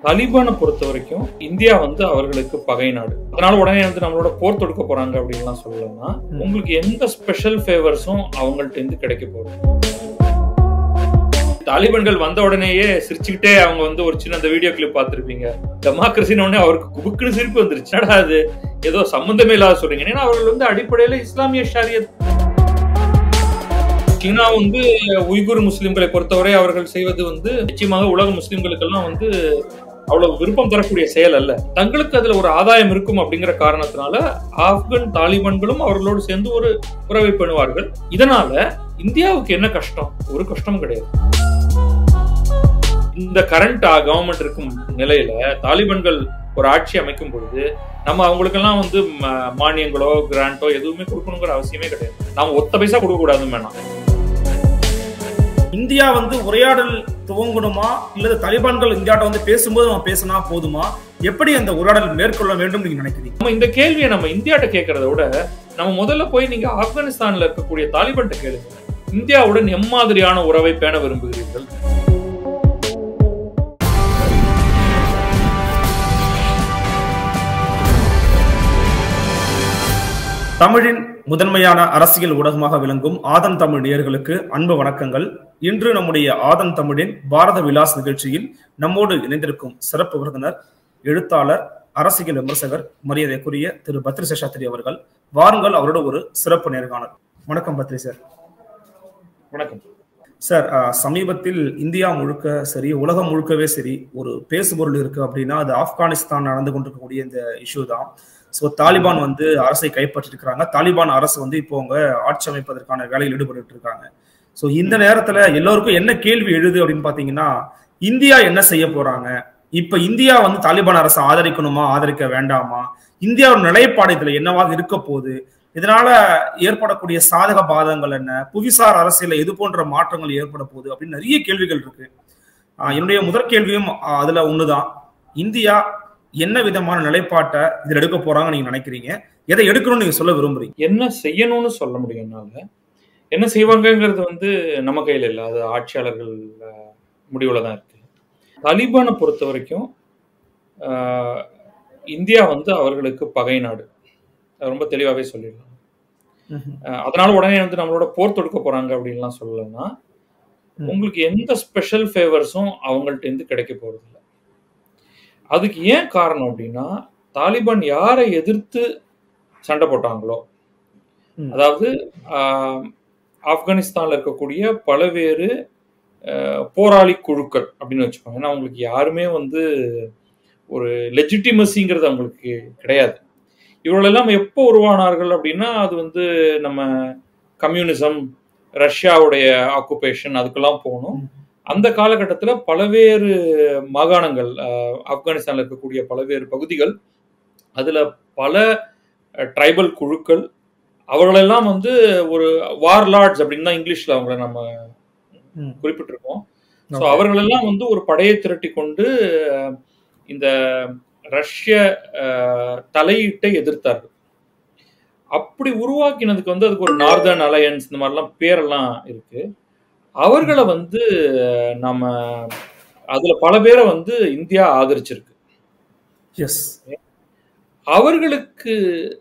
தாலிபானை பொறுத்த வரைக்கும் இந்தியா வந்து அவர்களுக்கு பகை நாடு அதனால உடனே வந்து நம்மளோட போர் தொடுக்க போறாங்க அப்படின்லாம் சொல்லலன்னா உங்களுக்கு எந்த ஸ்பெஷல் ஃபேவர்ஸும் அவங்கள்ட்ட இருந்து கிடைக்க போகுது தாலிபான்கள் வந்த உடனேயே சிரிச்சுக்கிட்டே அவங்க வந்து ஒரு சின்ன அந்த வீடியோ கிளிப் பார்த்துருப்பீங்க டெமோக்ரஸின்னு உடனே அவருக்கு குபுக்குன்னு சிரிப்பு வந்துருச்சு என்னடா அது ஏதோ சம்பந்தமே இல்லாத சொல்றீங்க ஏன்னா அவர்கள் வந்து அடிப்படையில இஸ்லாமிய ஷாரியத் சீனா வந்து உய்குர் முஸ்லிம்களை பொறுத்தவரை அவர்கள் செய்வது வந்து நிச்சயமாக உலக முஸ்லிம்களுக்கெல்லாம் வந்து அவ்வளவு விருப்பம் தரக்கூடிய செயல் அல்ல தங்களுக்கு அதுல ஒரு ஆதாயம் இருக்கும் அப்படிங்கிற காரணத்தினால ஆப்கன் தாலிபான்களும் அவர்களோடு சேர்ந்து ஒரு உறவை பண்ணுவார்கள் இதனால இந்தியாவுக்கு என்ன கஷ்டம் ஒரு கஷ்டமும் கிடையாது இந்த கரண்ட் கவர்மெண்ட் இருக்கும் நிலையில தாலிபான்கள் ஒரு ஆட்சி அமைக்கும் பொழுது நம்ம அவங்களுக்கெல்லாம் வந்து ம- மானியங்களோ கிராண்டோ எதுவுமே கொடுக்கணுங்கிற அவசியமே கிடையாது நாம ஒத்த பைசா கொடுக்க கூடாதுன்னு வேணாம் இந்தியா வந்து உரையாடல் துவங்கணுமா இல்லது தலிபான்கள் இந்தியாட்ட வந்து பேசும்போது நம்ம பேசினா போதுமா எப்படி அந்த உரையாடல் மேற்கொள்ள வேண்டும் நீங்க நினைக்கிறீங்க நம்ம இந்த கேள்வியை நம்ம இந்தியாட்ட கேட்கறத விட நம்ம முதல்ல போய் நீங்க ஆப்கானிஸ்தான்ல இருக்கக்கூடிய தாலிபான்ட்ட கேளுங்க இந்தியாவுடன் எம்மாதிரியான உறவை பேண விரும்புகிறீர்கள் தமிழின் முதன்மையான அரசியல் ஊடகமாக விளங்கும் ஆதன் தமிழ் நேயர்களுக்கு அன்பு வணக்கங்கள் இன்று நம்முடைய ஆதன் தமிழின் பாரத விலாஸ் நிகழ்ச்சியில் நம்மோடு இணைந்திருக்கும் சிறப்பு விருந்தினர் எழுத்தாளர் அரசியல் விமர்சகர் மரியாதைக்குரிய திரு பத்ரி சேஷாத்திரி அவர்கள் வாருங்கள் அவரோட ஒரு சிறப்பு நேர்காணல் வணக்கம் பத்ரி சார் வணக்கம் சார் அஹ், சமீபத்தில் இந்தியா முழுக்க சரி உலகம் முழுக்கவே சரி ஒரு பேசுபொருள் இருக்கு அப்படின்னா அது ஆப்கானிஸ்தான் நடந்து கொண்டிருக்கக்கூடிய இந்த இஷ்யூ தான் ஸோ தாலிபான் வந்து அரசை கைப்பற்றிருக்கிறாங்க தாலிபான் அரசு வந்து இப்போ அவங்க ஆட்சி அமைப்பதற்கான வேலையில் ஈடுபட்டு இருக்காங்க ஸோ இந்த நேரத்துல எல்லோருக்கும் என்ன கேள்வி எழுது அப்படின்னு பாத்தீங்கன்னா இந்தியா என்ன செய்ய போறாங்க இப்ப இந்தியா வந்து தாலிபான் அரசை ஆதரிக்கணுமா ஆதரிக்க வேண்டாமா இந்தியாவோட நிலைப்பாடு இதுல என்னவாக இருக்க போகுது இதனால ஏற்படக்கூடிய சாதக பாதங்கள் என்ன புவிசார் அரசியல எது போன்ற மாற்றங்கள் ஏற்பட போகுது அப்படின்னு நிறைய கேள்விகள் இருக்கு ஆஹ் என்னுடைய முதற் கேள்வியும் ஆஹ் அதுல ஒண்ணுதான் இந்தியா என்ன விதமான நிலைப்பாட்டை இதில் எடுக்க போறாங்க நீங்க நினைக்கிறீங்க எதை எடுக்கணும்னு நீங்க சொல்ல விரும்புறீங்க என்ன செய்யணும்னு சொல்ல முடியும் என்னால என்ன செய்வாங்கங்கிறது வந்து நம்ம கையில இல்லை அது ஆட்சியாளர்கள் அஹ், முடிவுல தான் இருக்கு தாலிபானை பொறுத்த வரைக்கும் அஹ், இந்தியா வந்து அவர்களுக்கு பகை நாடு அது ரொம்ப தெளிவாகவே சொல்லிடலாம் அஹ், அதனால உடனே வந்து நம்மளோட போர் தொடுக்க போறாங்க அப்படின்லாம் சொல்லலைன்னா ம். உங்களுக்கு எந்த ஸ்பெஷல் ஃபேவர்ஸும் அவங்கள்ட்ட இருந்து கிடைக்க போறது இல்ல அதுக்கு ஏன் காரணம் அப்படின்னா தாலிபான் யாரை எதிர்த்து சண்டை போட்டாங்களோ ம். அதாவது ஆஹ், ஆப்கானிஸ்தான்ல இருக்கக்கூடிய பலவேறு ஆஹ், போராளி குழுக்கள் அப்படின்னு வச்சுக்கோங்க ஏன்னா அவங்களுக்கு யாருமே வந்து ஒரு லெஜிட்டிமசிங்கிறது அவங்களுக்கு கிடையாது இவர்களெல்லாம் எப்போ உருவானார்கள் அப்படின்னா அது வந்து நம்ம கம்யூனிசம் ரஷ்யாவுடைய ஆக்குபேஷன் அதுக்கெல்லாம் போகணும் ம். அந்த காலகட்டத்தில் பலவேறு மாகாணங்கள் ஆஹ், ஆப்கானிஸ்தான்ல இருக்கக்கூடிய பலவேறு பகுதிகள் அதுல பல ட்ரைபல் குழுக்கள் அவர்களெல்லாம் வந்து ஒரு வார்லார்ட்ஸ் அப்படின்னு தான் இங்கிலீஷ்ல அவங்கள நம்ம ம். குறிப்பிட்டிருக்கோம் ஸோ Okay. அவர்களெல்லாம் வந்து ஒரு படையை திரட்டி கொண்டு அஹ், இந்த ரஷ்ய அஹ், தலையீட்டை எதிர்த்தார்கள் அப்படி உருவாக்கினதுக்கு வந்து அதுக்கு ஒரு நார்தர்ன் அலையன்ஸ் இந்த மாதிரிலாம் பேரெல்லாம் இருக்கு அவர்களை வந்து அஹ், நம்ம அதுல பல பேரை வந்து இந்தியா ஆதரிச்சிருக்கு எஸ் அவர்களுக்கு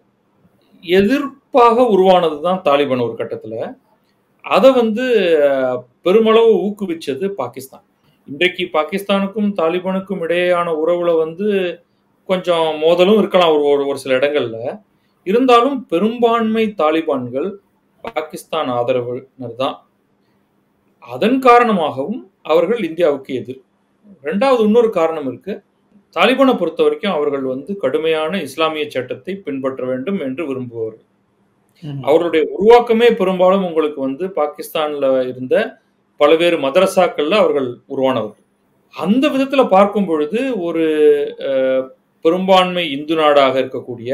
எதிர்ப்பாக உருவானது தான் தாலிபான் ஒரு கட்டத்தில் அதை வந்து அஹ், பெருமளவு ஊக்குவிச்சது பாகிஸ்தான் இன்றைக்கு பாகிஸ்தானுக்கும் தாலிபானுக்கும் இடையேயான உறவுல வந்து கொஞ்சம் மோதலும் இருக்கலாம் ஒரு ஒரு- ஒரு சில இடங்கள்ல இருந்தாலும் பெரும்பான்மை தாலிபான்கள் பாகிஸ்தான் ஆதரவினர் தான் அதன் காரணமாகவும் அவர்கள் இந்தியாவுக்கு எதிர் ரெண்டாவது இன்னொரு காரணம் இருக்கு தாலிபானை பொறுத்த வரைக்கும் அவர்கள் வந்து கடுமையான இஸ்லாமிய சட்டத்தை பின்பற்ற வேண்டும் என்று விரும்புவார்கள் அவர்களுடைய உருவாக்கமே பெரும்பாலும் உங்களுக்கு வந்து பாகிஸ்தான்ல இருந்த பல்வேறு மதரசாக்கள்ல அவர்கள் உருவானவர்கள் அந்த விதத்துல பார்க்கும் பொழுது ஒரு அஹ், பெரும்பான்மை இந்து நாடாக இருக்கக்கூடிய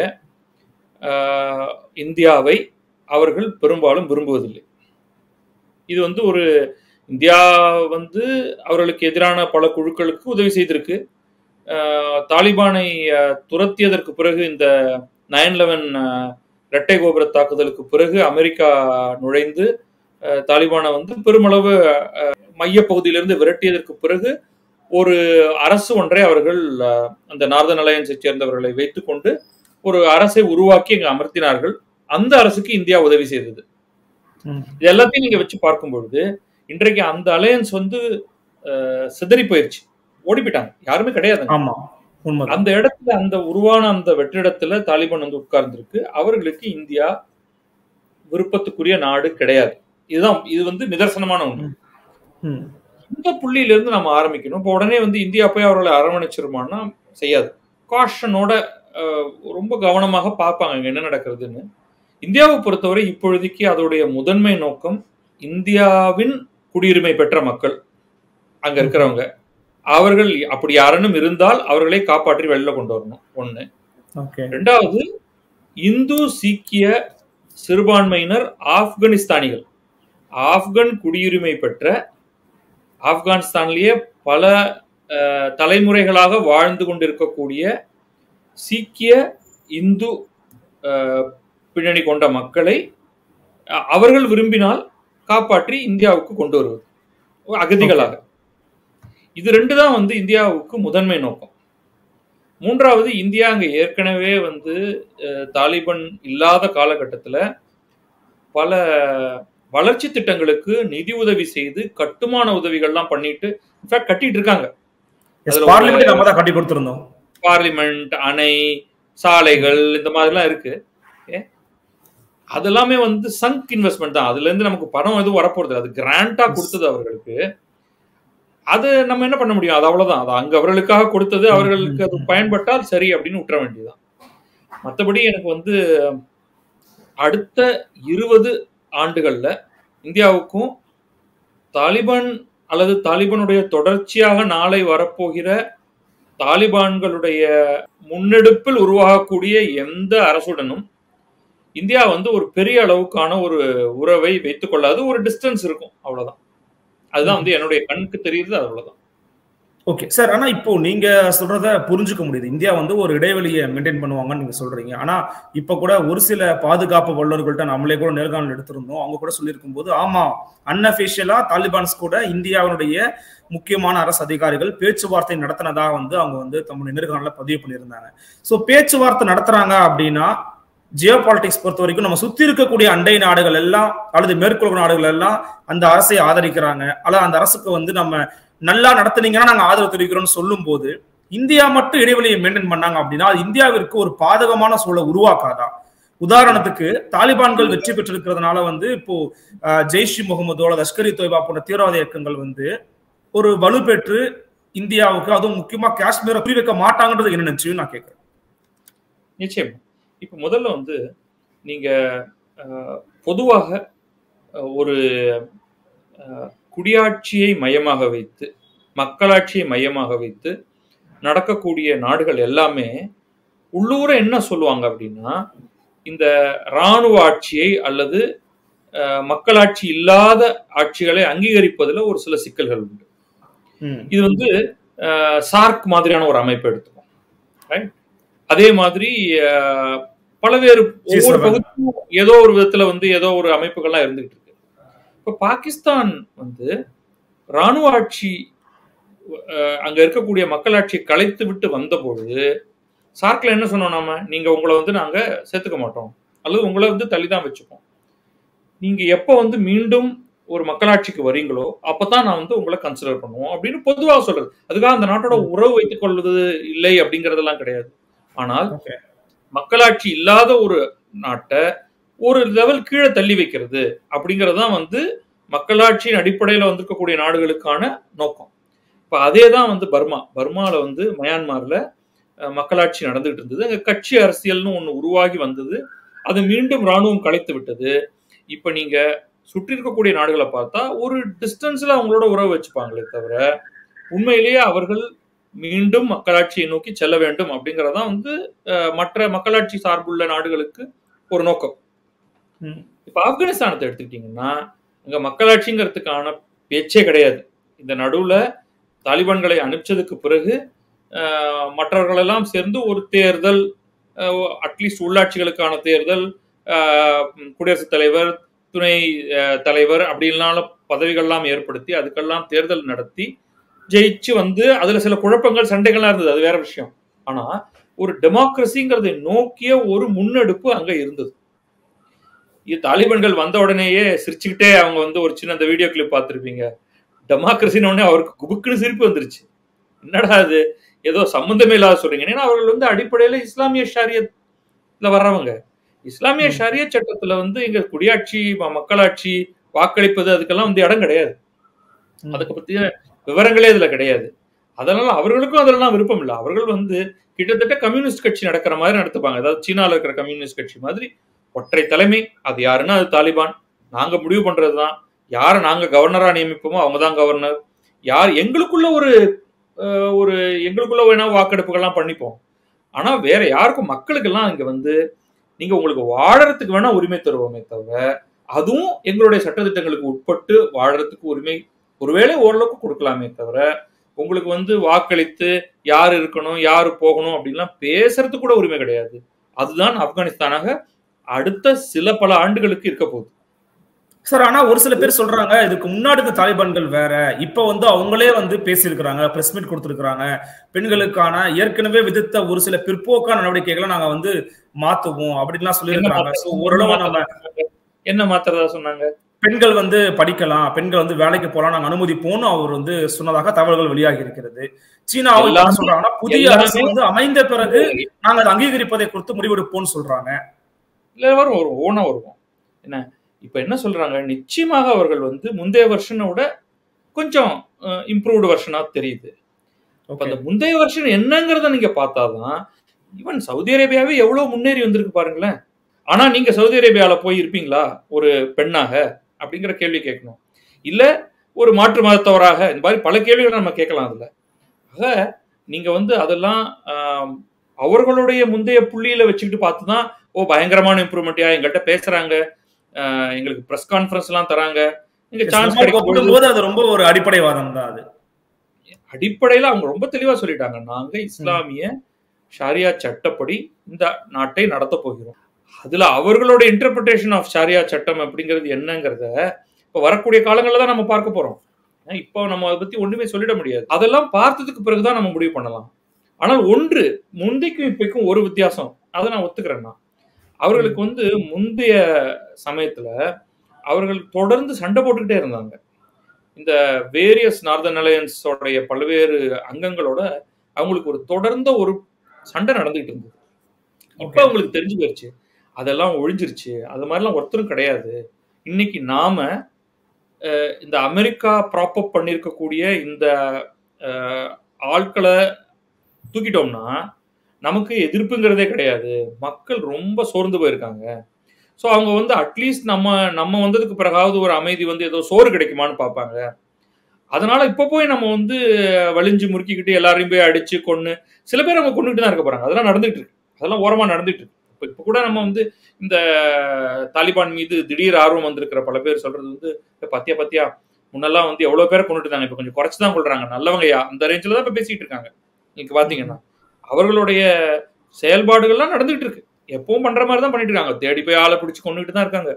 அஹ், இந்தியாவை அவர்கள் பெரும்பாலும் விரும்புவதில்லை இது வந்து ஒரு இந்தியா வந்து அவர்களுக்கு எதிரான பல குழுக்களுக்கு உதவி செய்திருக்கு அஹ், தாலிபானை அஹ், துரத்தியதற்கு பிறகு இந்த நைன் லெவன் இரட்டை கோபுர தாக்குதலுக்கு பிறகு அமெரிக்கா நுழைந்து அஹ், தாலிபானை வந்து பெருமளவு அஹ், மைய பகுதியிலிருந்து விரட்டியதற்கு பிறகு ஒரு அரசு ஒன்றை அவர்கள் அஹ், அந்த நார்தன் அலையன்ஸை சேர்ந்தவர்களை வைத்துக்கொண்டு ஒரு அரசை உருவாக்கி அங்க அமர்த்தினார்கள் அந்த அரசுக்கு இந்தியா உதவி செய்தது ம். இது எல்லாத்தையும் நீங்க வச்சு பார்க்கும் பொழுது இன்றைக்கு அந்த அலையன்ஸ் வந்து அஹ், சிதறி போயிருச்சு ஓடி போயிட்டாங்க யாருமே கிடையாது அங்க. ஆமா உண்மைதான் அந்த இடத்துல அந்த உருவான அந்த வெற்றிடத்துல தாலிபான் வந்து உட்கார்ந்துருக்கு அவர்களுக்கு இந்தியா விருப்பத்துக்குரிய நாடு கிடையாது இதுதான் இது வந்து நிதர்சனமான ஒண்ணு ம். இந்த புள்ளியில இருந்து நம்ம ஆரம்பிக்கணும் இப்போ உடனே வந்து இந்தியா போய் அவர்களை அரவணைச்சிருமான்னா செய்யாது காஷனோட ரொம்ப கவனமாக பார்ப்பாங்க இங்க என்ன நடக்கிறதுன்னு இந்தியாவை பொறுத்தவரை இப்பொழுதைக்கு அதோடைய முதன்மை நோக்கம் இந்தியாவின் குடியுரிமை பெற்ற மக்கள் அங்க இருக்கிறவங்க அவர்கள் அப்படி யாரேனும் இருந்தால் அவர்களை காப்பாற்றி வெளில கொண்டு வரணும் ஒண்ணு ஓகே ரெண்டாவது இந்து சீக்கிய சிறுபான்மையினர் ஆப்கானிஸ்தானிகள் ஆப்கன் குடியுரிமை பெற்ற ஆப்கானிஸ்தான்லயே பல அஹ், தலைமுறைகளாக வாழ்ந்து கொண்டிருக்கக்கூடிய சீக்கிய இந்து அஹ், பின்னணி கொண்ட மக்களை அஹ், அவர்கள் விரும்பினால் காப்பாற்றி இந்தியாவுக்கு கொண்டு வருவது அகதிகளாக இது ரெண்டு தான் வந்து இந்தியாவுக்கு முதன்மை நோக்கம் மூன்றாவது இந்தியா அங்க ஏற்கனவே வந்து அஹ், தாலிபான் இல்லாத காலகட்டத்துல பல வளர்ச்சி திட்டங்களுக்கு நிதி உதவி செய்து கட்டுமான உதவிகள்லாம் பண்ணிட்டு இன்ஃபேக்ட் கட்டிட்டு இருக்காங்க அதுல பார்லிமெண்ட் நம்ம தான் கட்டி கொடுத்திருந்தோம் பார்லிமெண்ட் அணை சாலைகள் இந்த மாதிரிலாம் இருக்கு Okay? அதெல்லாமே வந்து சங்க் இன்வெஸ்ட்மெண்ட் தான் அதுல இருந்து நமக்கு பணம் எதுவும் வரப்போறது இல்ல. அது கிராண்டா கொடுத்தது அவர்களுக்கு அது நம்ம என்ன பண்ண முடியும் அது அவ்வளவுதான் அது அங்க அவர்களுக்காக கொடுத்தது அவர்களுக்கு அது பயன்பட்டால் சரி அப்படின்னு விட்டுற வேண்டியதுதான் மற்றபடி எனக்கு வந்து அடுத்த இருபது ஆண்டுகள்ல இந்தியாவுக்கும் தாலிபான் அல்லது தாலிபானுடைய தொடர்ச்சியாக நாளை வரப்போகிற தாலிபான்களுடைய முன்னெடுப்பில் உருவாகக்கூடிய எந்த அரசுடனும் இந்தியா வந்து ஒரு பெரிய அளவுக்கான ஒரு உறவை வைத்துக் கொள்ளாது ஒரு டிஸ்டன்ஸ் இருக்கும் அவ்வளவுதான் அதுதான் வந்து என்னுடைய கண்ணுக்கு தெரியுது அது அவ்வளவுதான் ஓகே சார் ஆனா இப்போ நீங்க சொல்றத புரிஞ்சுக்க முடியுது இந்தியா வந்து ஒரு இடைவெளியை மெயின்டைன் பண்ணுவாங்கன்னு நீங்க சொல்றீங்க ஆனா இப்ப கூட ஒரு சில பாதுகாப்பு வல்லுநர்கள்ட்ட நம்மளே கூட நேர்காணல் எடுத்திருந்தோம் அவங்க கூட சொல்லியிருக்கும் போது ஆமா அன்அபிஷியலா தாலிபான்ஸ் கூட இந்தியாவுடைய முக்கியமான அரசு அதிகாரிகள் பேச்சுவார்த்தை நடத்தினதா வந்து அவங்க வந்து தம்முடைய நேர்காணல பதிவு பண்ணியிருந்தாங்க சோ பேச்சுவார்த்தை நடத்துறாங்க அப்படின்னா ஜியோ பாலிடிக்ஸ் பொறுத்த வரைக்கும் நம்ம சுத்தி இருக்கக்கூடிய அண்டை நாடுகள் எல்லாம் அல்லது மேற்குலக நாடுகள் எல்லாம் அந்த அரசை ஆதரிக்கிறாங்க அல்லது அந்த அரசுக்கு வந்து நம்ம நல்லா நடத்துனீங்கன்னா நாங்க ஆதரவு தெரிவிக்கிறோம்னு சொல்லும் போது இந்தியா மட்டும் இடைவெளியை மெயின்டைன் பண்ணாங்க அப்படின்னா அது இந்தியாவிற்கு ஒரு பாதகமான சூழலை உருவாக்காதா உதாரணத்துக்கு தாலிபான்கள் வெற்றி பெற்றிருக்கிறதுனால வந்து இப்போ அஹ், ஜெய்ஷ் இ முகமது அல்லது லஷ்கர் இ தொய்பா போன்ற தீவிரவாத இயக்கங்கள் வந்து ஒரு வலுப்பெற்று இந்தியாவுக்கு அதுவும் முக்கியமா காஷ்மீரை குறி வைக்க மாட்டாங்கன்றது என்ன நிச்சயம் நான் கேட்கிறேன் நிச்சயம் இப்போ முதல்ல வந்து நீங்க அஹ், பொதுவாக அஹ், ஒரு அஹ், குடியாட்சியை மையமாக வைத்து மக்களாட்சியை மையமாக வைத்து நடக்கக்கூடிய நாடுகள் எல்லாமே உள்ளூர என்ன சொல்லுவாங்க அப்படின்னா இந்த இராணுவ ஆட்சியை அல்லது அஹ், மக்களாட்சி இல்லாத ஆட்சிகளை அங்கீகரிப்பதில் ஒரு சில சிக்கல்கள் உண்டு ம், இது வந்து சார்க் மாதிரியான ஒரு அமைப்பு எடுத்துக்கும் ரைட் அதே மாதிரி அஹ், பலவேறு ஒவ்வொரு G7. பகுதியும் ஏதோ ஒரு விதத்துல வந்து ஏதோ ஒரு அமைப்புகள்லாம் இருந்துகிட்டு இருக்கு இப்ப பாகிஸ்தான் வந்து ராணுவ ஆட்சி அஹ், அங்க இருக்கக்கூடிய மக்களாட்சியை கலைத்து விட்டு வந்த பொழுது சார்க்ல என்ன சொன்னோம் நாம நீங்க உங்களை வந்து நாங்க சேர்த்துக்க மாட்டோம் அல்லது உங்களை வந்து தள்ளி தான் வச்சுப்போம் நீங்க எப்ப வந்து மீண்டும் ஒரு மக்களாட்சிக்கு வரீங்களோ அப்பதான் நான் வந்து உங்களை கன்சிடர் பண்ணுவோம் அப்படின்னு பொதுவாக சொல்றது அதுக்காக அந்த நாட்டோட உறவு வைத்துக் கொள்வது இல்லை அப்படிங்கறதெல்லாம் கிடையாது ஆனால் Okay. மக்களாட்சி இல்லாத ஒரு நாட்டை ஒரு லெவல் கீழே தள்ளி வைக்கிறது அப்படிங்கிறது தான் வந்து மக்களாட்சியின் அடிப்படையில் வந்திருக்கக்கூடிய நாடுகளுக்கான நோக்கம் இப்போ அதே தான் வந்து பர்மா பர்மால வந்து மயான்மார்ல அஹ், மக்களாட்சி நடந்துகிட்டு இருந்தது அங்க கட்சி அரசியல்னு ஒன்று உருவாகி வந்தது அது மீண்டும் ராணுவம் கலைத்து விட்டது இப்போ நீங்க சுற்றி இருக்கக்கூடிய நாடுகளை பார்த்தா ஒரு டிஸ்டன்ஸ்ல அவங்களோட உறவு வச்சுப்பாங்களே தவிர உண்மையிலேயே அவர்கள் மீண்டும் மக்களாட்சியை நோக்கி செல்ல வேண்டும் அப்படிங்கறதான் வந்து அஹ், மற்ற மக்களாட்சி சார்புள்ள நாடுகளுக்கு ஒரு நோக்கம் ம். இப்ப ஆப்கானிஸ்தானத்தை எடுத்துக்கிட்டீங்கன்னா அங்க மக்களாட்சிங்கிறதுக்கான பேச்சே கிடையாது இந்த நடுவுல தாலிபான்களை அனுப்பிச்சதுக்கு பிறகு அஹ், மற்றவர்களெல்லாம் சேர்ந்து ஒரு தேர்தல் அட்லீஸ்ட் உள்ளாட்சிகளுக்கான தேர்தல் அஹ், குடியரசுத் தலைவர் துணை அஹ், தலைவர் அப்படின்னால பதவிகள்லாம் ஏற்படுத்தி அதுக்கெல்லாம் தேர்தல் நடத்தி ஜெயிச்சு வந்து அதுல சில குழப்பங்கள் சண்டைகள்லாம் இருந்தது அது வேற விஷயம் ஆனா ஒரு டெமோக்ரஸிங்கிறதை நோக்கிய ஒரு முன்னெடுப்பு அங்க இருந்தது இது தாலிபன்கள் வந்த உடனேயே சிரிச்சுக்கிட்டே அவங்க வந்து ஒரு சின்ன அந்த வீடியோ கிளிப் பார்த்துருப்பீங்க டெமோக்ரஸின்னு உடனே அவருக்கு குபுக்குன்னு சிரிப்பு வந்துருச்சு என்னடா அது ஏதோ சம்மந்தமே இல்லாத சொல்றீங்க ஏன்னா அவர்கள் வந்து அடிப்படையில இஸ்லாமிய ஷாரியத்ல வர்றவங்க இஸ்லாமிய ம். ஷாரிய சட்டத்துல வந்து இங்க குடியாட்சி ம- மக்களாட்சி வாக்களிப்பது அதுக்கெல்லாம் வந்து இடம் கிடையாது ம். அதுக்கு பத்திய விவரங்களே இதுல கிடையாது அதனால அவர்களுக்கும் அதெல்லாம் விருப்பம் இல்லை அவர்கள் வந்து கிட்டத்தட்ட கம்யூனிஸ்ட் கட்சி நடக்கிற மாதிரி நடத்துப்பாங்க அதாவது சீனால இருக்கிற கம்யூனிஸ்ட் கட்சி மாதிரி ஒற்றை தலைமை அது யாருன்னா அது தாலிபான் நாங்க முடிவு பண்றதுதான் யாரை நாங்க கவர்னரா நியமிப்போமோ அவங்க தான் கவர்னர் யார் எங்களுக்குள்ள ஒரு அஹ், ஒரு எங்களுக்குள்ள வேணா வாக்கெடுப்புகள்லாம் பண்ணிப்போம் ஆனா வேற யாருக்கும் மக்களுக்கெல்லாம் இங்க வந்து நீங்க உங்களுக்கு வாழறதுக்கு வேணா உரிமை தருவோமே தவிர அதுவும் எங்களுடைய சட்டத்திட்டங்களுக்கு உட்பட்டு வாழறதுக்கு உரிமை ஒருவேளை ஓரளவுக்கு கொடுக்கலாமே தவிர உங்களுக்கு வந்து வாக்களித்து யார் இருக்கணும் யார் போகணும் அப்படின்லாம் பேசுறதுக்கு கூட உரிமை கிடையாது அதுதான் ஆப்கானிஸ்தானாக அடுத்த சில பல ஆண்டுகளுக்கு இருக்க போகுது சார் ஆனா ஒரு சில பேர் சொல்றாங்க இதுக்கு முன்னாடி இருந்த தாலிபான்கள் வேற இப்ப வந்து அவங்களே வந்து பேசியிருக்கிறாங்க பிரஸ் மீட் கொடுத்திருக்கிறாங்க பெண்களுக்கான ஏற்கனவே விதித்த ஒரு சில பிற்போக்கான நடவடிக்கைகளை நாங்க வந்து மாத்துவோம் அப்படின்லாம் என்ன சொல்லியிருக்கிறாங்க மாத்த- சோ ஓரளவு நம்ம என்ன மாத்திரதா சொன்னாங்க பெண்கள் வந்து படிக்கலாம் பெண்கள் வந்து வேலைக்கு போலாம் நாங்க அனுமதிப்போம்னு அவர் வந்து சொன்னதாக தகவல்கள் வெளியாகி இருக்கிறது சீனாவும் இப்ப என்ன எல்லாமே- சொல்றாங்கன்னா புதிய எல்லாமே- அரசு வந்து அமைந்த பிறகு நாங்க அதை அங்கீகரிப்பதை குறித்து முடிவெடுப்போம்னு சொல்றாங்க இல்ல வரும் வரும் ஓனா வருவோம் என்ன இப்ப என்ன சொல்றாங்க நிச்சயமாக அவர்கள் வந்து முந்தைய வருஷனை விட கொஞ்சம் இம்ப்ரூவ்டு வெர்ஷனா தெரியுது அப்ப அந்த முந்தைய வருஷன் என்னங்கிறத நீங்க பார்த்தாதான் ஈவன் சவுதி அரேபியாவே எவ்வளவு முன்னேறி வந்திருக்கு பாருங்களேன் ஆனா நீங்க சவுதி அரேபியால போய் இருப்பீங்களா ஒரு பெண்ணாக அப்படிங்கிற கேள்வி கேட்கணும் இல்ல ஒரு மாற்று மதத்தவராக இந்த மாதிரி பல கேள்விகளை நம்ம கேட்கலாம் அதுல ஆக நீங்க வந்து அதெல்லாம் ஆம், அவர்களுடைய முந்தைய புள்ளியில வச்சுக்கிட்டு பார்த்து தான் ஓ பயங்கரமான இம்ப்ரூவ்மெண்ட்டியா எங்கள்கிட்ட பேசுறாங்க ஆஹ், எங்களுக்கு ப்ரெஸ் கான்ஃபரன்ஸ் எல்லாம் தராங்க நீங்க சான்ஸ் கிடைக்கும் பொழுது ஒப்பிடும்போது அது ரொம்ப ஒரு அடிப்படைவாதம் தான் அது அடிப்படையில அவங்க ரொம்ப தெளிவா சொல்லிட்டாங்க நாங்க இஸ்லாமிய ஷாரியா சட்டப்படி இந்த நாட்டை நடத்த போகிறோம் அதுல அவர்களோட இன்டர்பிரிட்டேஷன் ஆஃப் ஷாரியா சட்டம் அப்படிங்கிறது என்னங்கிறத இப்ப வரக்கூடிய காலங்களில் தான் நம்ம பார்க்க போறோம் ஏன்னா, இப்போ நம்ம அதை பத்தி ஒண்ணுமே சொல்லிட முடியாது அதெல்லாம் பார்த்ததுக்கு பிறகுதான் நம்ம முடிவு பண்ணலாம் ஆனால் ஒன்று முந்தைக்கும் இப்பைக்கும் ஒரு வித்தியாசம் அதை நான் ஒத்துக்கிறேன்னா அவர்களுக்கு வந்து முந்தைய சமயத்துல அவர்கள் தொடர்ந்து சண்டை போட்டுக்கிட்டே இருந்தாங்க இந்த வேரியஸ் நார்தன் அலையன்ஸோடைய பல்வேறு அங்கங்களோட அவங்களுக்கு ஒரு தொடர்ந்த ஒரு சண்டை நடந்துகிட்டு இருந்தது இப்ப Okay. அவங்களுக்கு தெரிஞ்சு போயிருச்சு அதெல்லாம் ஒழிஞ்சிருச்சு அது மாதிரிலாம் ஒருத்தரும் கிடையாது இன்னைக்கு நாம அஹ், இந்த அமெரிக்கா ப்ராப்பப் பண்ணியிருக்கக்கூடிய இந்த அஹ், ஆட்களை தூக்கிட்டோம்னா நமக்கு எதிர்ப்புங்கிறதே கிடையாது மக்கள் ரொம்ப சோர்ந்து போயிருக்காங்க ஸோ அவங்க வந்து அட்லீஸ்ட் நம்ம நம்ம வந்ததுக்கு பிறகாவது ஒரு அமைதி வந்து ஏதோ சோறு கிடைக்குமான்னு பார்ப்பாங்க அதனால இப்போ போய் நம்ம வந்து வலிஞ்சு முறுக்கிக்கிட்டு எல்லாரையும் போய் அடிச்சு கொன்னு சில பேர் அவங்க கொண்டுகிட்டு தான் இருக்க போறாங்க அதெல்லாம் நடந்துட்டு இருக்கு அதெல்லாம் ஓரமா நடந்துட்டு இருக்கு இப்போ இப்போ கூட நம்ம வந்து இந்த தாலிபான் மீது திடீர் ஆர்வம் வந்திருக்கிற பல பேர் சொல்றது வந்து "ஏ, பாத்தியா பாத்தியா முன்னெல்லாம் வந்து எவ்வளவு பேரை கொண்டுட்டு இருந்தாங்க இப்போ கொஞ்சம் குறைச்சு தான் கொள்றாங்க நல்லவங்கயா அந்த ரேஞ்சில் தான் இப்போ பேசிட்டு இருக்காங்க நீங்க பாத்தீங்கன்னா அவர்களுடைய செயல்பாடுகள்லாம் நடந்துகிட்டு இருக்கு எப்பவும் பண்ற மாதிரி தான் பண்ணிட்டு இருக்காங்க தேடி போய் ஆளை பிடிச்சி கொண்டுகிட்டு தான் இருக்காங்க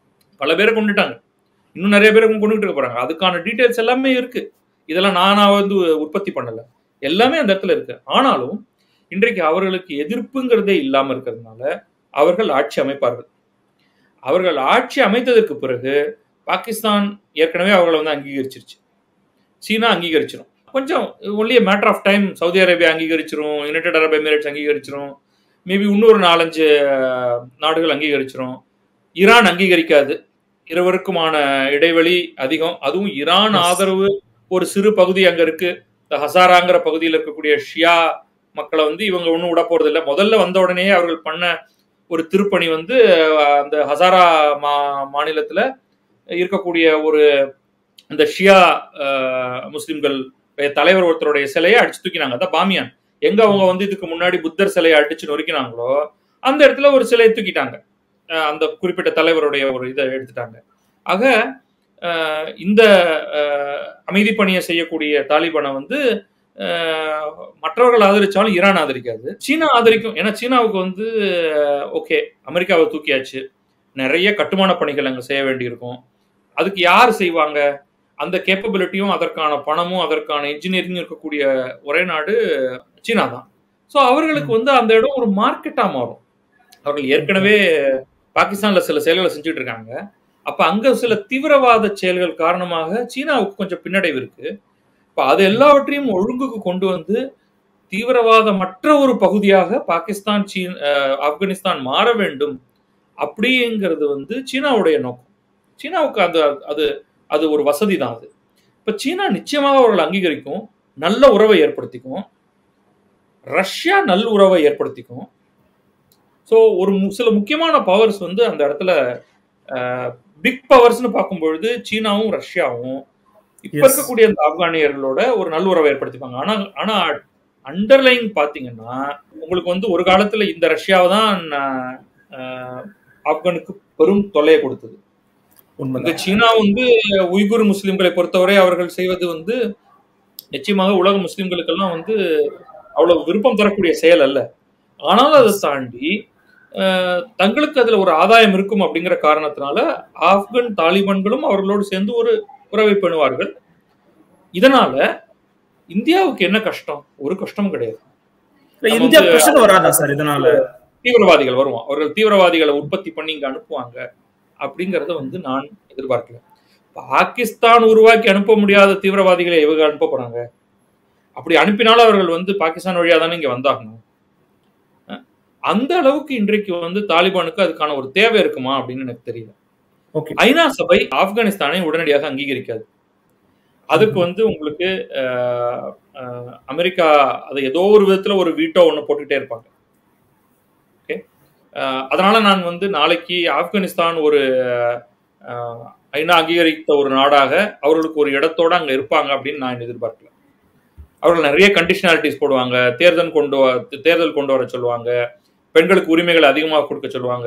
பல பேரை கொண்டுட்டாங்க இன்னும் நிறைய பேரை கொண்டுகிட்டு இருக்க போறாங்க அதுக்கான டீடைல்ஸ் எல்லாமே இருக்கு இதெல்லாம் நானா வந்து உற்பத்தி பண்ணல எல்லாமே அந்த இடத்துல இருக்கு ஆனாலும் இன்றைக்கு அவர்களுக்கு எதிர்ப்புங்கிறதே இல்லாம இருக்கிறதுனால அவர்கள் ஆட்சி அமைப்பார்கள் அவர்கள் ஆட்சி அமைத்ததற்கு பிறகு பாகிஸ்தான் ஏற்கனவே அவர்களை வந்து அங்கீகரிச்சிருச்சு சீனா அங்கீகரிச்சிரும் கொஞ்சம் only matter of time Saudi Arabia அங்கீகரிச்சிரும் யுனைடெட் அரப் எமிரேட்ஸ் அங்கீகரிச்சிரும் மேபி இன்னொரு நாலஞ்சு அஹ், நாடுகள் அங்கீகரிச்சிரும் ஈரான் அங்கீகரிக்காது இருவருக்குமான இடைவெளி அதிகம் அதுவும் ஈரான் Yes. ஆதரவு ஒரு சிறு பகுதி அங்க இருக்கு இந்த ஹசாராங்கிற பகுதியில் இருக்கக்கூடிய ஷியா மக்களை வந்து இவங்க ஒன்றும் விட போறது இல்லை முதல்ல வந்த உடனே அவர்கள் பண்ண ஒரு திருப்பணி வந்து அஹ், அந்த ஹசாரா மா மாநிலத்துல இருக்கக்கூடிய ஒரு இந்த ஷியா அஹ், முஸ்லிம்கள் தலைவர் ஒருத்தருடைய சிலையை அடிச்சு தூக்கினாங்க அதான் பாமியான் எங்க அவங்க வந்து இதுக்கு முன்னாடி புத்தர் சிலையை அடிச்சு நொறுக்கினாங்களோ அந்த இடத்துல ஒரு சிலையை தூக்கிட்டாங்க அஹ், அந்த குறிப்பிட்ட தலைவருடைய ஒரு இதை எடுத்துட்டாங்க ஆக அஹ், இந்த அஹ், அமைதி பணியை செய்யக்கூடிய தாலிபானை வந்து அஹ், மற்றவர்கள் ஆதரிச்சாலும் ஈரான் ஆதரிக்காது சீனா ஆதரிக்கும் ஏன்னா சீனாவுக்கு வந்து ஓகே அமெரிக்காவை தூக்கியாச்சு நிறைய கட்டுமான பணிகள் அங்கே செய்ய வேண்டியிருக்கும் அதுக்கு யார் செய்வாங்க அந்த கேப்பபிலிட்டியும் அதற்கான பணமும் அதற்கான இன்ஜினியரிங் இருக்கக்கூடிய ஒரே நாடு சீனா தான் ஸோ அவர்களுக்கு வந்து அந்த இடம் ஒரு மார்க்கெட்டா மாறும் அவர்கள் ஏற்கனவே பாகிஸ்தான்ல சில செயல்களை செஞ்சுட்டு இருக்காங்க அப்ப அங்க சில தீவிரவாத செயல்கள் காரணமாக சீனாவுக்கு கொஞ்சம் பின்னடைவு இருக்கு இப்ப அது எல்லாவற்றையும் ஒழுங்குக்கு கொண்டு வந்து தீவிரவாத மற்ற ஒரு பகுதியாக பாகிஸ்தான் சீன் ஆப்கானிஸ்தான் மாற வேண்டும் அப்படிங்கிறது வந்து சீனாவுடைய நோக்கம் சீனாவுக்கு அது அது அது ஒரு வசதி தான் அது இப்ப சீனா நிச்சயமாக அவர்கள் அங்கீகரிக்கும் நல்ல உறவை ஏற்படுத்திக்கும் ரஷ்யா நல் உறவை ஏற்படுத்திக்கும் ஸோ ஒரு சில முக்கியமான பவர்ஸ் வந்து அந்த இடத்துல பிக் பவர்ஸ்னு பார்க்கும் பொழுது சீனாவும் ரஷ்யாவும் இப்ப இருக்கக்கூடிய அந்த ஆப்கானியர்களோட ஒரு நல்லுறவை ஏற்படுத்திப்பாங்க ஆனா ஆனா அண்டர்லைன் பாத்தீங்கன்னா உங்களுக்கு வந்து ஒரு காலத்துல இந்த ரஷ்யாவை தான் ஆப்கானுக்கு பெரும் தொல்லையை கொடுத்தது இந்த சீனா வந்து உய்குர் முஸ்லிம்களை பொறுத்தவரை அவர்கள் செய்வது வந்து நிச்சயமாக உலக முஸ்லிம்களுக்கெல்லாம் வந்து அவ்வளவு விருப்பம் தரக்கூடிய செயல் அல்ல ஆனால் அதை தாண்டி தங்களுக்கு அதுல ஒரு ஆதாயம் இருக்கும் அப்படிங்கிற காரணத்தினால ஆப்கன் தாலிபான்களும் அவர்களோடு சேர்ந்து ஒரு உறவை பண்ணுவார்கள் இதனால இந்தியாவுக்கு என்ன கஷ்டம் ஒரு கஷ்டமும் கிடையாது இந்தியா பிரச்சனை வராதா சார் இதனால தீவிரவாதிகள் வருவான் அவர்கள் தீவிரவாதிகளை உற்பத்தி பண்ணி இங்க அனுப்புவாங்க அப்படிங்கறத வந்து நான் எதிர்பார்க்கல பாகிஸ்தான் உருவாக்கி அனுப்ப முடியாத தீவிரவாதிகளை இவங்க அனுப்ப போறாங்க அப்படி அனுப்பினாலும் அவர்கள் வந்து பாகிஸ்தான் வழியா தானே இங்க வந்தாகணும் அந்த அளவுக்கு இன்றைக்கு வந்து தாலிபானுக்கு அதுக்கான ஒரு தேவை இருக்குமா அப்படின்னு எனக்கு தெரியல ஐநா சபை ஆப்கானிஸ்தானை உடனடியாக அங்கீகரிக்காது அதுக்கு வந்து உங்களுக்கு அமெரிக்கா அதை ஏதோ ஒரு விதத்துல ஒரு வீட்டோ ஒன்று போட்டுக்கிட்டே இருப்பாங்க ஓகே அதனால நான் வந்து நாளைக்கு ஆப்கானிஸ்தான் ஒரு ஐநா அங்கீகரித்த ஒரு நாடாக அவர்களுக்கு ஒரு இடத்தோட அங்க இருப்பாங்க அப்படின்னு நான் எதிர்பார்க்கல அவர்கள் நிறைய கண்டிஷனாலிட்டிஸ் போடுவாங்க தேர்தல் கொண்டு தேர்தல் கொண்டு வர சொல்லுவாங்க பெண்களுக்கு உரிமைகள் அதிகமாக கொடுக்க சொல்லுவாங்க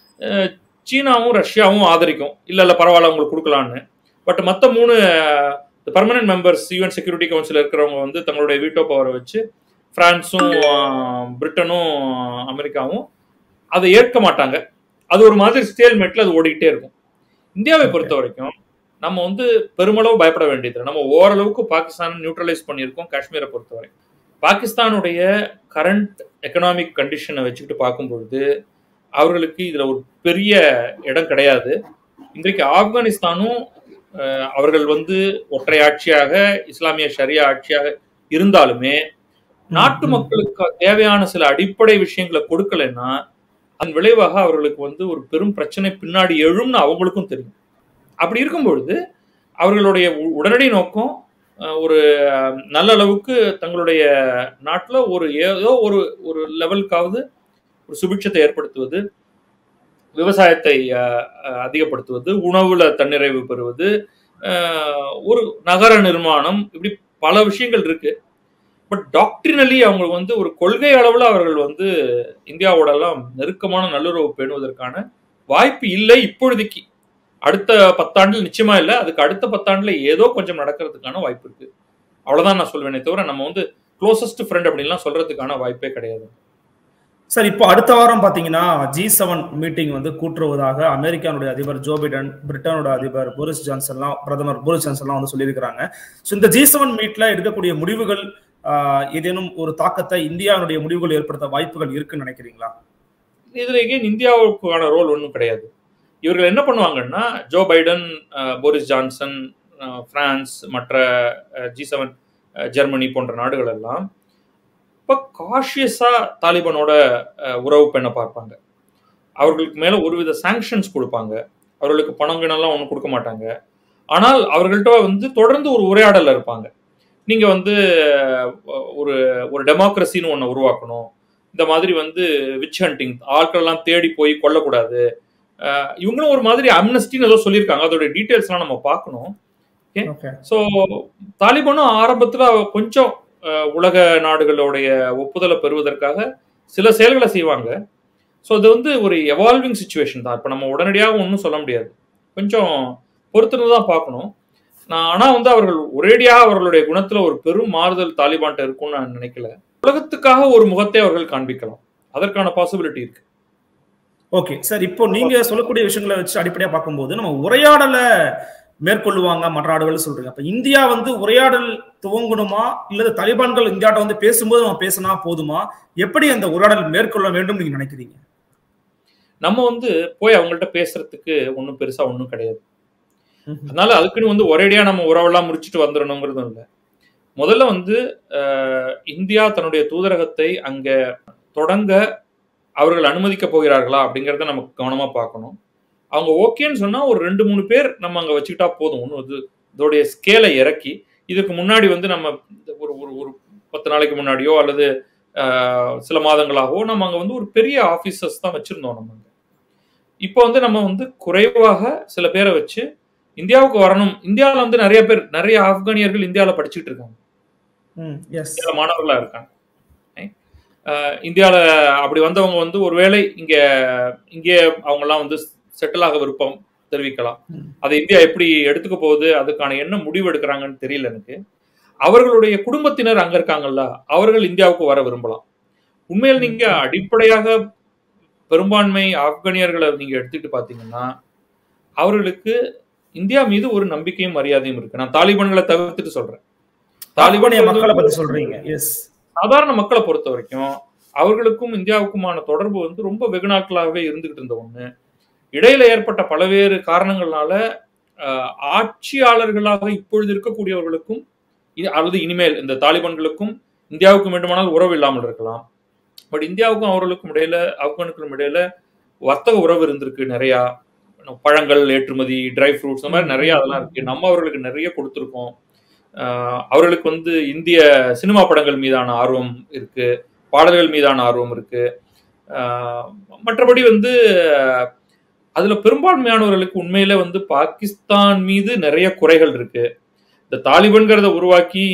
சீனாவும் ரஷ்யாவும் ஆதரிக்கும் இல்லை இல்லை பரவாயில்ல அவங்களுக்கு கொடுக்கலான்னு பட் மற்ற மூணு permanent members UN security council இருக்கிறவங்க வந்து தங்களுடைய வீட்டோ பவரை வச்சு பிரான்ஸும் பிரிட்டனும் அமெரிக்காவும் அதை ஏற்க மாட்டாங்க அது ஒரு மாதிரி ஸ்டேல்மேட்டில் அது ஓடிக்கிட்டே இருக்கும் இந்தியாவை பொறுத்த வரைக்கும் நம்ம வந்து பெருமளவு பயப்பட வேண்டியது நம்ம ஓரளவுக்கு பாகிஸ்தான் நியூட்ரலைஸ் பண்ணியிருக்கோம் காஷ்மீரை பொறுத்தவரை பாகிஸ்தானுடைய கரண்ட் எக்கனாமிக் கண்டிஷனை வச்சுக்கிட்டு பார்க்கும்பொழுது அவர்களுக்கு இதில் ஒரு பெரிய இடம் கிடையாது இன்றைக்கு ஆப்கானிஸ்தானும் அவர்கள் வந்து ஒற்றை ஆட்சியாக இஸ்லாமிய ஷரியா ஆட்சியாக இருந்தாலுமே நாட்டு மக்களுக்கு தேவையான சில அடிப்படை விஷயங்களை கொடுக்கலைன்னா அதன் விளைவாக அவர்களுக்கு வந்து ஒரு பெரும் பிரச்சனை பின்னாடி எழும்னு அவங்களுக்கும் தெரியும் அப்படி இருக்கும் பொழுது அவர்களுடைய உடனடி நோக்கம் ஒரு நல்ல அளவுக்கு தங்களுடைய நாட்டில் ஒரு ஏதோ ஒரு ஒரு லெவலுக்காவது ஒரு சுபிட்சத்தை ஏற்படுத்துவது விவசாயத்தை அதிகப்படுத்துவது உணவுல தன்னிறைவு பெறுவது ஒரு நகர நிர்மாணம் இப்படி பல விஷயங்கள் இருக்கு பட் டாக்டரினலி அவங்க வந்து ஒரு கொள்கை அளவில் அவர்கள் வந்து இந்தியாவோட எல்லாம் நெருக்கமான நல்லுறவு பேணுவதற்கான வாய்ப்பு இல்லை இப்பொழுதைக்கு அடுத்த பத்தாண்டில் நிச்சயமா இல்லை அதுக்கு அடுத்த பத்தாண்டுல ஏதோ கொஞ்சம் நடக்கிறதுக்கான வாய்ப்பு இருக்கு அவ்வளவுதான் நான் சொல்வேனே தவிர நம்ம வந்து க்ளோசஸ்ட் ஃப்ரெண்ட் அப்படின்லாம் சொல்றதுக்கான வாய்ப்பே கிடையாது சார் இப்போ அடுத்த வாரம் பாத்தீங்கன்னா ஜி செவன் மீட்டிங் வந்து கூட்டுருவதாக அமெரிக்கானுடைய அதிபர் ஜோ பைடன் பிரிட்டனோட அதிபர் போரிஸ் ஜான்சன்லாம் பிரதமர் போரிஸ் ஜான்சன்லாம் வந்து சொல்லியிருக்கிறாங்க ஸோ இந்த ஜி செவன் மீட்ல எடுக்கக்கூடிய முடிவுகள் ஏதேனும் ஒரு தாக்கத்தை இந்தியாவுடைய முடிவுகள் ஏற்படுத்த வாய்ப்புகள் இருக்குன்னு நினைக்கிறீங்களா இதுல எகெயின் இந்தியாவுக்கான ரோல் ஒன்றும் கிடையாது இவர்கள் என்ன பண்ணுவாங்கன்னா Joe Biden Boris Johnson France மற்ற ஜி செவன் ஜெர்மனி போன்ற நாடுகள் எல்லாம் இப்போ காஷியஸாக தாலிபானோட உறவு பெண்ண பார்ப்பாங்க அவர்களுக்கு மேலே ஒருவித சாங்ஷன்ஸ் கொடுப்பாங்க அவர்களுக்கு பணம் கிணம்லாம் ஒன்றும் கொடுக்க மாட்டாங்க ஆனால் அவர்கள்ட்ட வந்து தொடர்ந்து ஒரு உரையாடலில் இருப்பாங்க நீங்கள் வந்து ஒரு ஒரு டெமோக்ரஸின்னு ஒன்று உருவாக்கணும் இந்த மாதிரி வந்து விச் ஹண்டிங் ஆட்கள்லாம் தேடி போய் கொல்லக்கூடாது இவங்களும் ஒரு மாதிரி அம்னஸ்டின்னு ஏதோ சொல்லியிருக்காங்க அதோட டீட்டெயில்ஸ்லாம் நம்ம பார்க்கணும் ஸோ தாலிபானும் ஆரம்பத்தில் கொஞ்சம் உலக நாடுகளுடைய ஒப்புதலை பெறுவதற்காக சில செயல்களை செய்வாங்க ஸோ அது வந்து ஒரு எவால்விங் சுச்சுவேஷன் தான் இப்போ நம்ம உடனடியாக ஒன்றும் சொல்ல முடியாது கொஞ்சம் பொறுத்திருந்து தான் பார்க்கணும் நான் ஆனால் வந்து அவர்கள் ஒரேடியாக அவர்களுடைய குணத்தில் ஒரு பெரும் மாறுதல் தாலிபான்ட்ட இருக்கும்னு நான் நினைக்கல உலகத்துக்காக ஒரு முகத்தை அவர்கள் காண்பிக்கலாம் அதற்கான பாசிபிலிட்டி இருக்கு ஓகே சார் இப்போ நீங்க சொல்லக்கூடிய விஷயங்களை வச்சு அடிப்படையா பார்க்கும்போது நம்ம உரையாடலை மேற்கொள்ளுவாங்க மற்ற நாடுகள் சொல்றீங்க அப்ப இந்தியா வந்து உரையாடல் துவங்கணுமா இல்லது தலிபான்கள் இந்தியாட்ட வந்து பேசும்போது நம்ம பேசினா போதுமா எப்படி அந்த உரையாடல் மேற்கொள்ள வேண்டும் நீங்க நினைக்கிறீங்க நம்ம வந்து போய் அவங்கள்ட்ட பேசுறதுக்கு ஒன்றும் பெருசா ஒன்றும் கிடையாது அதனால அதுக்குன்னு வந்து ஒரேடியா நம்ம உறவெல்லாம் முடிச்சுட்டு வந்துடணுங்கிறதும் இல்லை முதல்ல வந்து இந்தியா தன்னுடைய தூதரகத்தை அங்க தொடங்க அவர்கள் அனுமதிக்க போகிறார்களா அப்படிங்கிறத நம்ம கவனமா பார்க்கணும் அவங்க ஓகேன்னு சொன்னா ஒரு ரெண்டு மூணு பேர் நம்ம அங்க வச்சுக்கிட்டா போதும் ஒன்றும் இது இதோடைய ஸ்கேலை இறக்கி இதுக்கு முன்னாடி வந்து நம்ம ஒரு ஒரு ஒரு பத்து நாளைக்கு முன்னாடியோ அல்லது சில மாதங்களாகவோ நம்ம அங்கே வந்து ஒரு பெரிய ஆஃபீஸர்ஸ் தான் வச்சுருந்தோம் நம்ம அங்கே இப்போ வந்து நம்ம வந்து குறைவாக சில பேரை வச்சு இந்தியாவுக்கு வரணும் இந்தியாவில் வந்து நிறைய பேர் நிறைய ஆப்கானியர்கள் இந்தியாவில் படிச்சுட்டு இருக்காங்க இந்தியாவில் மாணவர்களாக இருக்காங்க இந்தியாவில் அப்படி வந்தவங்க வந்து ஒருவேளை இங்கே இங்கே அவங்கெல்லாம் வந்து செட்டில் ஆக விருப்பம் தெரிவிக்கலாம் அதை இந்தியா எப்படி எடுத்துக்க போகுது அதுக்கான என்ன முடிவு எடுக்கிறாங்கன்னு தெரியல எனக்கு அவர்களுடைய குடும்பத்தினர் அங்க இருக்காங்கல்ல அவர்கள் இந்தியாவுக்கு வர விரும்பலாம் உண்மையில் நீங்க அடிப்படையாக பெரும்பான்மை ஆப்கானியர்களை நீங்க எடுத்துக்கிட்டு பாத்தீங்கன்னா அவர்களுக்கு இந்தியா மீது ஒரு நம்பிக்கையும் மரியாதையும் இருக்கு நான் தாலிபான்களை தவிர்த்துட்டு சொல்றேன் தாலிபானிய மக்களை பத்தி சொல்றீங்க சாதாரண மக்களை பொறுத்த வரைக்கும் அவர்களுக்கும் இந்தியாவுக்குமான தொடர்பு வந்து ரொம்ப வெகு நாட்களாகவே இருந்துகிட்டு இருந்த ஒண்ணு இடையில ஏற்பட்ட பல்வேறு காரணங்களால ஆட்சியாளர்களாக இப்பொழுது இருக்கக்கூடியவர்களுக்கும் அல்லது இனிமேல் இந்த தாலிபான்களுக்கும் இந்தியாவுக்கும் வேண்டுமானால் உறவு இல்லாமல் இருக்கலாம் பட் இந்தியாவுக்கும் அவர்களுக்கும் இடையில ஆப்கானுக்கும் இடையில வர்த்தக உறவு இருந்திருக்கு நிறையா பழங்கள் ஏற்றுமதி ட்ரை ஃப்ரூட்ஸ் இந்த மாதிரி நிறைய அதெல்லாம் இருக்கு நம்ம அவர்களுக்கு நிறைய கொடுத்துருக்கோம் அவர்களுக்கு வந்து இந்திய சினிமா படங்கள் மீதான ஆர்வம் இருக்கு பாடல்கள் மீதான ஆர்வம் இருக்கு மற்றபடி வந்து அதுல பெரும்பான்மையானவர்களுக்கு உண்மையில வந்து பாகிஸ்தான் மீது நிறைய குறைகள் இருக்கு இந்த தாலிபன்கிறத உருவாக்கி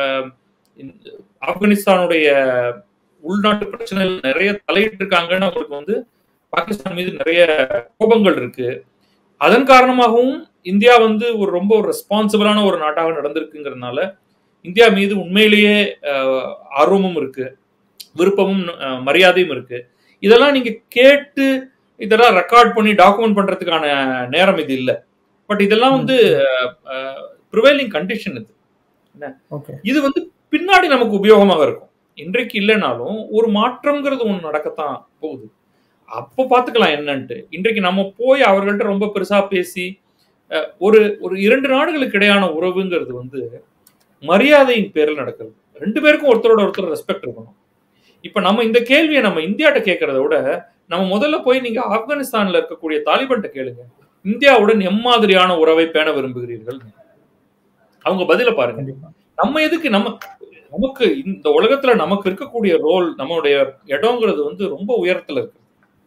ஆப்கானிஸ்தானுடைய உள்நாட்டு பிரச்சனைகள் நிறைய தலையிட்டு இருக்காங்கன்னு அவங்களுக்கு வந்து பாகிஸ்தான் மீது நிறைய கோபங்கள் இருக்கு அதன் காரணமாகவும் இந்தியா வந்து ஒரு ரொம்ப ஒரு ரெஸ்பான்சிபிளான ஒரு நாட்டாக நடந்திருக்குங்கிறதுனால இந்தியா மீது உண்மையிலேயே ஆர்வமும் இருக்கு விருப்பமும் மரியாதையும் இருக்கு இதெல்லாம் நீங்க கேட்டு இதெல்லாம் ரெக்கார்ட் பண்ணி டாக்குமெண்ட் பண்றதுக்கான நேரம் இது இல்லை பட் இதெல்லாம் வந்து ப்ரிவைலிங் கண்டிஷன் இது இது வந்து பின்னாடி நமக்கு உபயோகமாக இருக்கும் இன்றைக்கு இல்லைனாலும் ஒரு மாற்றம்ங்கிறது ஒன்று நடக்கத்தான் போகுது அப்போ பார்த்துக்கலாம் என்னன்ட்டு இன்றைக்கு நம்ம போய் அவர்கள்ட்ட ரொம்ப பெருசா பேசி ஒரு ஒரு இரண்டு நாடுகளுக்கு இடையான உறவுங்கிறது வந்து மரியாதையின் பேரில் நடக்கிறது ரெண்டு பேருக்கும் ஒருத்தரோட ஒருத்தர் ரெஸ்பெக்ட் இருக்கணும் இப்ப நம்ம இந்த கேள்வியை நம்ம இந்தியாட்ட கேட்கறத விட நம்ம முதல்ல போய் நீங்க ஆப்கானிஸ்தான்ல இருக்கக்கூடிய தாலிபன்ட்ட கேளுங்க இந்தியாவுடன் எம்மாதிரியான உறவை பேண விரும்புகிறீர்கள் அவங்க பதில பாருங்க நம்ம எதுக்கு நம்ம நமக்கு இந்த உலகத்துல நமக்கு இருக்கக்கூடிய ரோல் நம்மளுடைய இடங்கிறது வந்து ரொம்ப உயரத்துல இருக்கு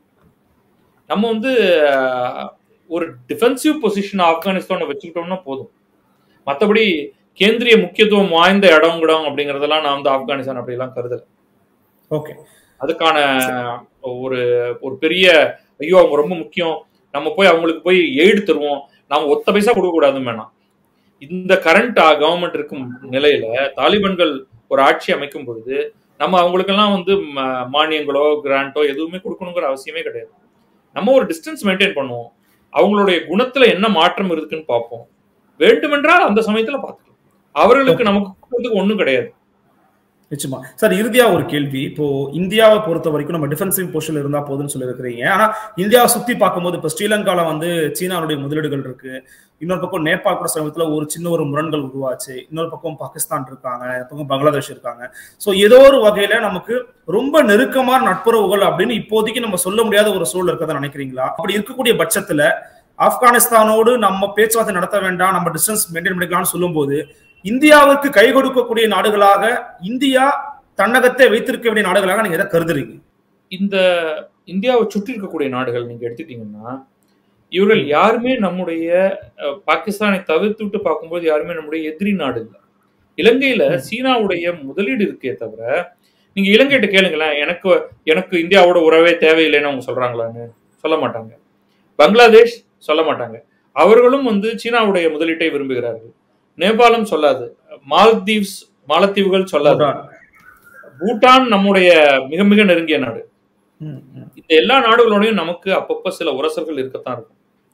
நம்ம வந்து ஒரு டிஃபென்சிவ் பொசிஷன் ஆப்கானிஸ்தானை வச்சுக்கிட்டோம்னா போதும் மற்றபடி கேந்திரிய முக்கியத்துவம் வாய்ந்த இடம் கிடம் அப்படிங்கறதெல்லாம் நான் வந்து ஆப்கானிஸ்தான் அப்படிலாம் கருதல ஓகே அதுக்கான ஒரு ஒரு பெரிய ஐயோ அவங்க ரொம்ப முக்கியம் நம்ம போய் அவங்களுக்கு போய் எய்டு தருவோம் நாம ஒத்த பைசா கொடுக்க கூடாதுன்னு வேணாம் இந்த கரண்ட் கவர்மெண்ட் இருக்கும் நிலையில தாலிபன்கள் ஒரு ஆட்சி அமைக்கும் பொழுது நம்ம அவங்களுக்கெல்லாம் வந்து மானியங்களோ கிராண்டோ எதுவுமே கொடுக்கணுங்கிற அவசியமே கிடையாது நம்ம ஒரு டிஸ்டன்ஸ் மெயின்டைன் பண்ணுவோம் அவங்களுடைய குணத்துல என்ன மாற்றம் இருக்குன்னு பார்ப்போம் வேண்டுமென்றால் அந்த சமயத்துல பார்த்துக்கலாம் அவர்களுக்கு நமக்கு கொடுக்கறதுக்கு ஒன்றும் கிடையாது நிச்சயமா சார் இறுதியா ஒரு கேள்வி இப்போ இந்தியாவை பொறுத்த வரைக்கும் நம்ம டிஃபென்சிவ் பொசிஷன் இருந்தா போதும்னு சொல்லி இருக்கிறீங்க ஆனா இந்தியாவை சுத்தி பார்க்கும்போது இப்போ ஸ்ரீலங்கால வந்து சீனாவுடைய முதலீடுகள் இருக்கு இன்னொரு பக்கம் நேபாள் கூட சமயத்துல ஒரு சின்ன ஒரு முரண்கள் உருவாச்சு இன்னொரு பக்கம் பாகிஸ்தான் இருக்காங்க பக்கம் பங்களாதேஷ் இருக்காங்க ஸோ ஏதோ ஒரு வகையில நமக்கு ரொம்ப நெருக்கமான நட்புறவுகள் அப்படின்னு இப்போதைக்கு நம்ம சொல்ல முடியாத ஒரு சூழல் இருக்கதான் நினைக்கிறீங்களா அப்படி இருக்கக்கூடிய பட்சத்துல ஆப்கானிஸ்தானோடு நம்ம பேச்சுவார்த்தை நடத்த வேண்டாம் நம்ம டிஸ்டன்ஸ் மெயின்டைன் பண்ணிக்கலாம்னு சொல்லும்போது இந்தியாவுக்கு கை கொடுக்கக்கூடிய நாடுகளாக இந்தியா தன்னகத்தை வைத்திருக்க வேண்டிய நாடுகளாக நீங்க எதை கருதுறீங்க இந்த இந்தியாவை சுற்றி இருக்கக்கூடிய நாடுகள் நீங்க எடுத்துட்டீங்கன்னா இவர்கள் யாருமே நம்முடைய பாகிஸ்தானை தவிர்த்து விட்டு பார்க்கும்போது யாருமே நம்முடைய எதிரி நாடு இல்லை இலங்கையில சீனாவுடைய முதலீடு இருக்கே தவிர நீங்க இலங்கைகிட்ட கேளுங்களேன் எனக்கு எனக்கு இந்தியாவோட உறவே தேவையில்லைன்னு அவங்க சொல்றாங்களான்னு சொல்ல மாட்டாங்க பங்களாதேஷ் சொல்ல மாட்டாங்க அவர்களும் வந்து சீனாவுடைய முதலீட்டை விரும்புகிறார்கள் நேபாளம் சொல்லாது மால்தீவ்ஸ் மாலத்தீவுகள் சொல்லாது பூட்டான் நம்முடைய மிக மிக நெருங்கிய நாடு இந்த எல்லா நாடுகளோடையும் நமக்கு அப்பப்ப சில உரசல்கள் இருக்கத்தான் இருக்கும்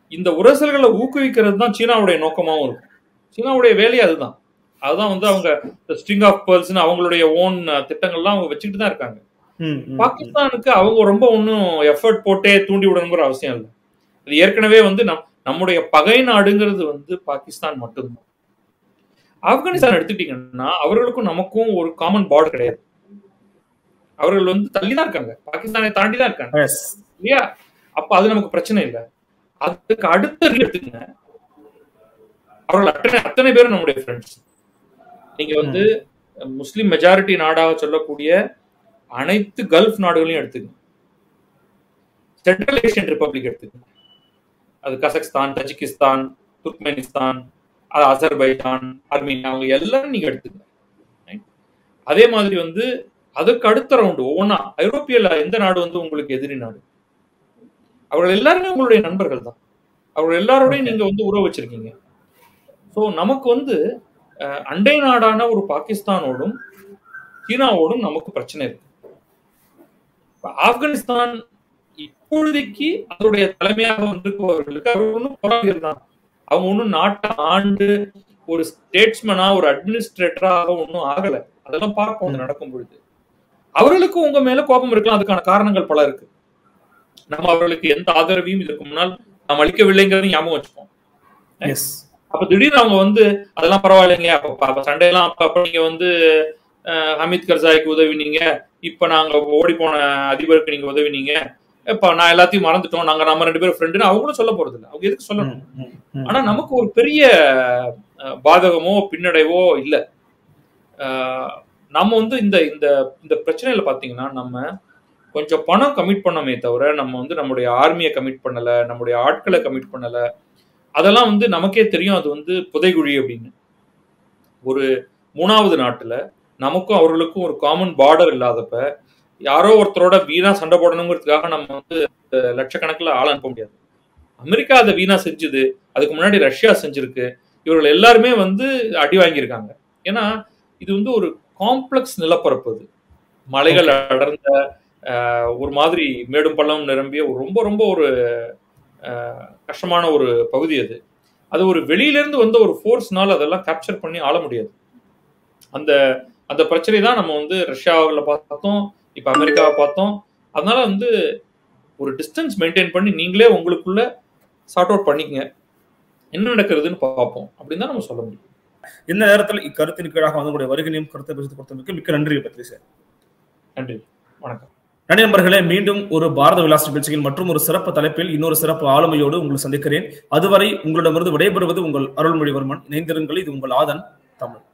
இந்த உரசல்களை ஊக்குவிக்கிறது தான் சீனாவுடைய நோக்கமாகவும் இருக்கும் சீனாவுடைய வேலையே அதுதான் அதுதான் வந்து அவங்க ஸ்ட்ரிங் ஆஃப் பேர்ல்ஸ்னு அவங்களுடைய ஓன் திட்டங்கள்லாம் அவங்க வச்சுக்கிட்டு தான் இருக்காங்க ம், ம், பாகிஸ்தானுக்கு அவங்க ரொம்ப ஒன்றும் எஃபர்ட் போட்டே தூண்டி விடணுங்கிற அவசியம் இல்லை இது ஏற்கனவே வந்து நம் நம்முடைய பகை நாடுங்கிறது வந்து பாகிஸ்தான் மட்டும்தான் ஆப்கானிஸ்தான் எடுத்துட்டீங்கன்னா அவர்களுக்கும் நமக்கும் ஒரு காமன் பார்டர் கிடையாது அவர்கள் வந்து தள்ளி தான் இருக்காங்க பாகிஸ்தானை தாண்டி தான் இருக்காங்க Yes. இல்லையா அப்ப அது நமக்கு பிரச்சனை இல்லை அதுக்கு அடுத்த ரீல் எடுத்துக்கங்க அவர்கள் அத்தனை அத்தனை பேரும் நம்முடைய ஃப்ரெண்ட்ஸ் நீங்க வந்து முஸ்லிம் மெஜாரிட்டி நாடாக சொல்லக்கூடிய அனைத்து கல்ஃப் நாடுகளையும் எடுத்துக்கங்க சென்ட்ரல் ஏஷியன் ரிப்பப்ளிக் எடுத்துக்கங்க அது கசக்ஸ்தான் தஜிகிஸ்தான் துர்க்மெனிஸ்தான் அது அசர்பைஜான் ஆர்மீனியா அவங்க எல்லாரும் நீங்க எடுத்துக்கங்க Right? அதே மாதிரி வந்து அதுக்கு அடுத்த ரவுண்டு ஒவ்வொன்றா ஐரோப்பியல எந்த நாடு வந்து உங்களுக்கு எதிரி நாடு அவர்கள் எல்லாருமே உங்களுடைய நண்பர்கள் தான் அவர்கள் எல்லாரோடையும் நீங்க வந்து உறவு வச்சிருக்கீங்க ஸோ நமக்கு வந்து அஹ், அண்டை நாடான ஒரு பாகிஸ்தானோடும் சீனாவோடும் நமக்கு பிரச்சனை இருக்கு இப்ப ஆப்கானிஸ்தான் இப்பொழுதைக்கு அதனுடைய தலைமையாக வந்திருப்பவர்களுக்கு அவர் ஒன்றும் போராளிகள் தான் அவங்க ஒன்றும் நாட்டை ஆண்டு ஒரு ஸ்டேட்ஸ்மனா ஒரு அட்மினிஸ்ட்ரேட்டராக ஒன்றும் ஆகல அதெல்லாம் பார்ப்போம் அது நடக்கும் பொழுது அவர்களுக்கு உங்க மேல கோபம் இருக்கலாம் அதுக்கான காரணங்கள் பல இருக்கு நம்ம அவர்களுக்கு எந்த ஆதரவையும் இதற்கு முன்னால் நாம் அளிக்கவில்லைங்கிறதையும் ஞாபகம் வச்சுப்போம் Yes. அப்ப திடீர்னு அவங்க வந்து அதெல்லாம் பரவாயில்லைங்க அப்ப அப்ப சண்டையெல்லாம் அப்ப அப்ப நீங்க வந்து அஹ், ஹமீத் கர்சாய்க்கு உதவினீங்க இப்ப நாங்க ஓடி போன அதிபருக்கு நீங்க உதவினீங்க இப்ப நான் எல்லாத்தையும் மறந்துட்டோம் நாங்க நம்ம ரெண்டு பேரும் ஃப்ரெண்டுன்னு அவங்களும் சொல்ல போறது இல்லை அவங்க எதுக்கு சொல்லணும் ம், ம், ம். ஆனா நமக்கு ஒரு பெரிய அஹ், பாதகமோ பின்னடைவோ இல்லை நம்ம வந்து இந்த இந்த இந்த பிரச்சனையில பாத்தீங்கன்னா நம்ம கொஞ்சம் பணம் கமிட் பண்ணமே தவிர நம்ம வந்து நம்முடைய ஆர்மியை கமிட் பண்ணல நம்முடைய ஆட்களை கமிட் பண்ணல அதெல்லாம் வந்து நமக்கே தெரியும் அது வந்து புதைகுழி அப்படின்னு ஒரு மூணாவது நாட்டுல நமக்கும் அவர்களுக்கும் ஒரு காமன் பார்டர் இல்லாதப்ப யாரோ ஒருத்தரோட வீணா சண்டை போடணுங்கிறதுக்காக நம்ம வந்து அஹ், லட்சக்கணக்கில் ஆள் அனுப்ப முடியாது அமெரிக்கா அதை வீணா செஞ்சுது அதுக்கு முன்னாடி ரஷ்யா செஞ்சிருக்கு இவர்கள் எல்லாருமே வந்து அடி வாங்கியிருக்காங்க ஏன்னா இது வந்து ஒரு காம்ப்ளெக்ஸ் நிலப்பரப்பு அது மலைகள் அடர்ந்த அஹ், ஒரு மாதிரி மேடும் பள்ளம் நிரம்பிய ஒரு ரொம்ப ரொம்ப ஒரு அஹ், கஷ்டமான ஒரு பகுதி அது அது ஒரு வெளியிலேருந்து வந்த ஒரு ஃபோர்ஸ்னால அதெல்லாம் கேப்சர் பண்ணி ஆள முடியாது அந்த அந்த பிரச்சனை தான் நம்ம வந்து ரஷ்யாவில் பார்த்தோம் இப்போ அமெரிக்காவை பார்த்தோம் அதனால வந்து ஒரு டிஸ்டன்ஸ் மெயின்டைன் பண்ணி நீங்களே உங்களுக்குள்ள சார்ட் அவுட் பண்ணிக்கங்க என்ன நடக்கிறதுன்னு பார்ப்போம் அப்படின்னு தான் நம்ம சொல்ல முடியும் இந்த நேரத்தில் இக்கருத்தின் கீழாக வந்து உங்களுடைய வருகையும் கருத்தை பேசி கொடுத்தமைக்கு மிக்க நன்றி பத்ரி சார் நன்றி வணக்கம் நன்றி நண்பர்களே மீண்டும் ஒரு பாரத விலாஸ் நிகழ்ச்சியில் மற்றும் ஒரு சிறப்பு தலைப்பில் இன்னொரு சிறப்பு ஆளுமையோடு உங்களை சந்திக்கிறேன் அதுவரை உங்களிடமிருந்து விடைபெறுவது உங்கள் அருள்மொழிவர்மன் இணைந்திருங்கள் இது உங்கள் ஆதன் தமிழ்